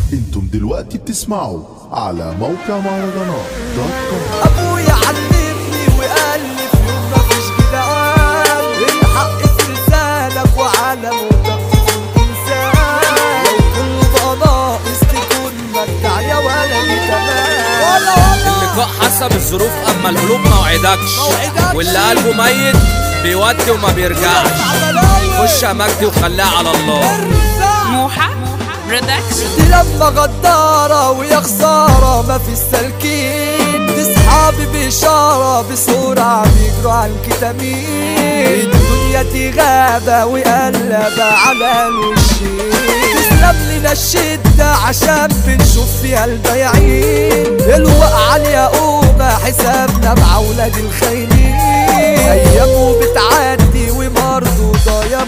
انتم دلوقتي بتسمعوا على موقع مهرجانات دوت كوم ابويا علمني وقال لي في يوم مفيش جدعان الحق في لسانك وعلى موتك تكون انسان لو كله بقى ناقص تكون مجدع يا ولدي تمام ولا ولا اللقاء حسب الظروف اما القلوب ما وعدكش موعدكش. واللي قلبه ميت بيودي وما بيرجعش خش يا مجدي وخليها على الله موحة برودكشن دي لما غدارة ويا خسارة ما في السالكين دي صحابي بإشارة بسرعة بيجروا على الكتامين الدنيا دي غابة وقلبة على الوشين تسلم لنا الشدة عشان بنشوف فيها البياعين الوقعة اليقومة حسابنا مع ولاد الخاينين أيام بتعدي ومردودة يا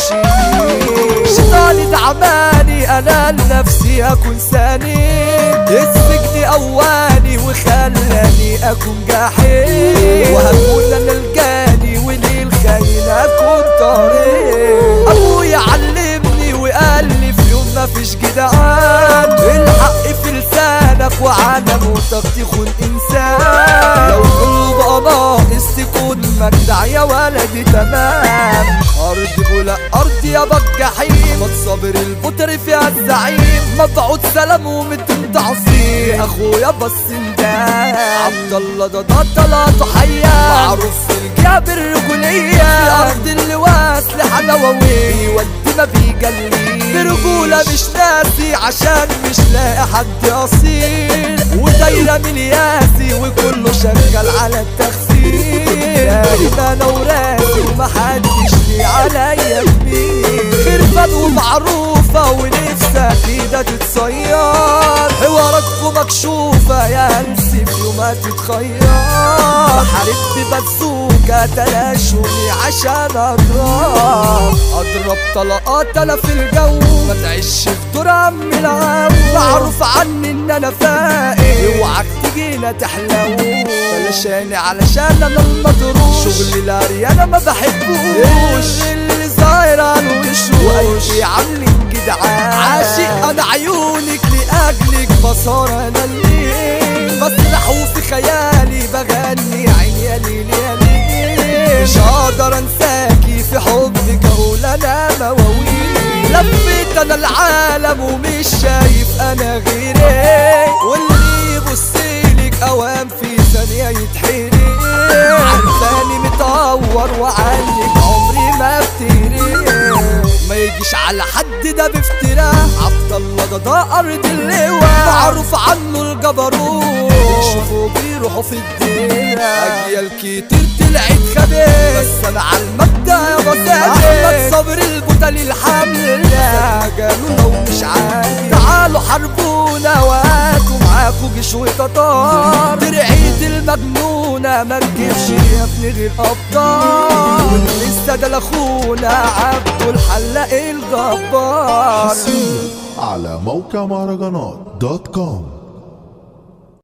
مرشدين شيطاني تعباني انا لنفسي اكون سنين السجن اواني وخلاني اكون جحيم وهكون انا الجاني وللخيل اكون طريق ابويا علمني وقال لي في يوم مفيش جدعان الحق في لسانك وعلى موتك تخون انسان لو كله بقى ناقص تكون مجدع يا ولدي تمام ارض بولا ارض يا بك جحيم ما تصابر البطر فيها الزعيم مبعوث سلام ومتن تعصيم اخويا بس انت عبد الله ده ده طلعته حيا معروف في الجاب الرجولية في ارض اللواس لحلووي بيودي ما بيجلي برجولة مش ناسي عشان مش لاقي حد اصيل ودايرة من ياسي وكله شغال على التخسير دايم انا وراسي ومحدش لي عليا كبير خرفان ومعروفة ونفسها كده تتصير حواراتكم مكشوفة يا هلسي في يوم هتتخير حاربت بزوكة تلاشوني عشان اضرب اضرب طلقات انا في الجو ما تعيش في دور عم العو معروف عني ان انا فايق اوعك تجينا تحلو بلاشاني علشان انا المضروب شغل الاري انا ما بحبوش اللي صاير على وشه وقلبي عاملين جدعان عاشق انا عيونك لاجلك بصار انا الليل بسرح وفي خيالي بغني عيني يا ليل يا ليل مش هقدر انساكي في حبك اقول انا مواويل لفيت انا العالم ومش شايف انا غيرك واللي يبصيلك اوام في ثانية يتحرق عارفاني متعور وعنك عمري ما افترق ما يجيش على حد ده بافتراء عبد الله ده ده ارض اللواء معروف عنه الجبروت بيشوفوا بيروحوا في الدنيا اجيال كتير طلعت خبيث بس انا على المبدا يا بساتين احمد صابر البطل الحمل مجاله لو مش عادي تعالوا حاربونا وهاتوا معاكوا جيش وتتار درعية المجنونة ما تجيبش يا ابني غير ابطال ولسه ده لاخونا عبده الحلاق الجبار على موقع مهرجانات دوت كوم